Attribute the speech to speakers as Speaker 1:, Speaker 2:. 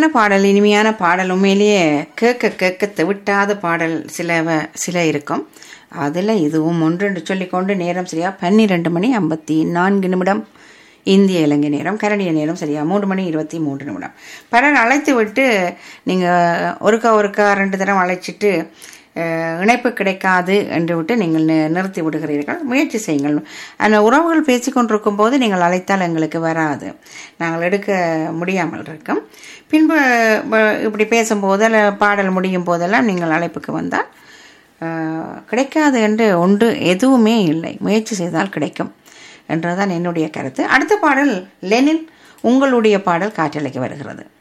Speaker 1: பாடல் இனிமையான பாடல் உண்மையிலேயே கேட்க கேட்க தெவிட்டாத பாடல் சில வ- சில இருக்கும் அதில் இதுவும் ஒன்று சொல்லிக்கொண்டு நேரம் சரியா பன்னிரெண்டு மணி ஐம்பத்தி நான்கு நிமிடம் இந்திய இலங்கை நேரம் கனடிய நேரம் சரியா மூன்று மணி இருபத்தி மூன்று நிமிடம் பலர் அழைத்து விட்டு நீங்கள் ஒருக்கா ஒருக்கா ரெண்டு தரம் அழைச்சிட்டு அஹ், இணைப்பு கிடைக்காது என்று விட்டு நீங்கள் நி- நிறுத்தி விடுகிறீர்கள் முயற்சி செய்யுங்கள் அந்த உறவுகள் பேசிக்கொண்டிருக்கும் போது நீங்கள் அழைத்தால் எங்களுக்கு வராது நாங்கள் எடுக்க முடியாமல் இருக்கும் பின்பு ப- இப்படி பேசும்போது அல்ல பாடல் முடியும் போதெல்லாம் நீங்கள் அழைப்புக்கு வந்தால் அஹ், கிடைக்காது என்று ஒன்று எதுவுமே இல்லை முயற்சி செய்தால் கிடைக்கும் என்றுதான் என்னுடைய கருத்து அடுத்த பாடல் லெனின் உங்களுடைய பாடல் காற்றலைக்கு வருகிறது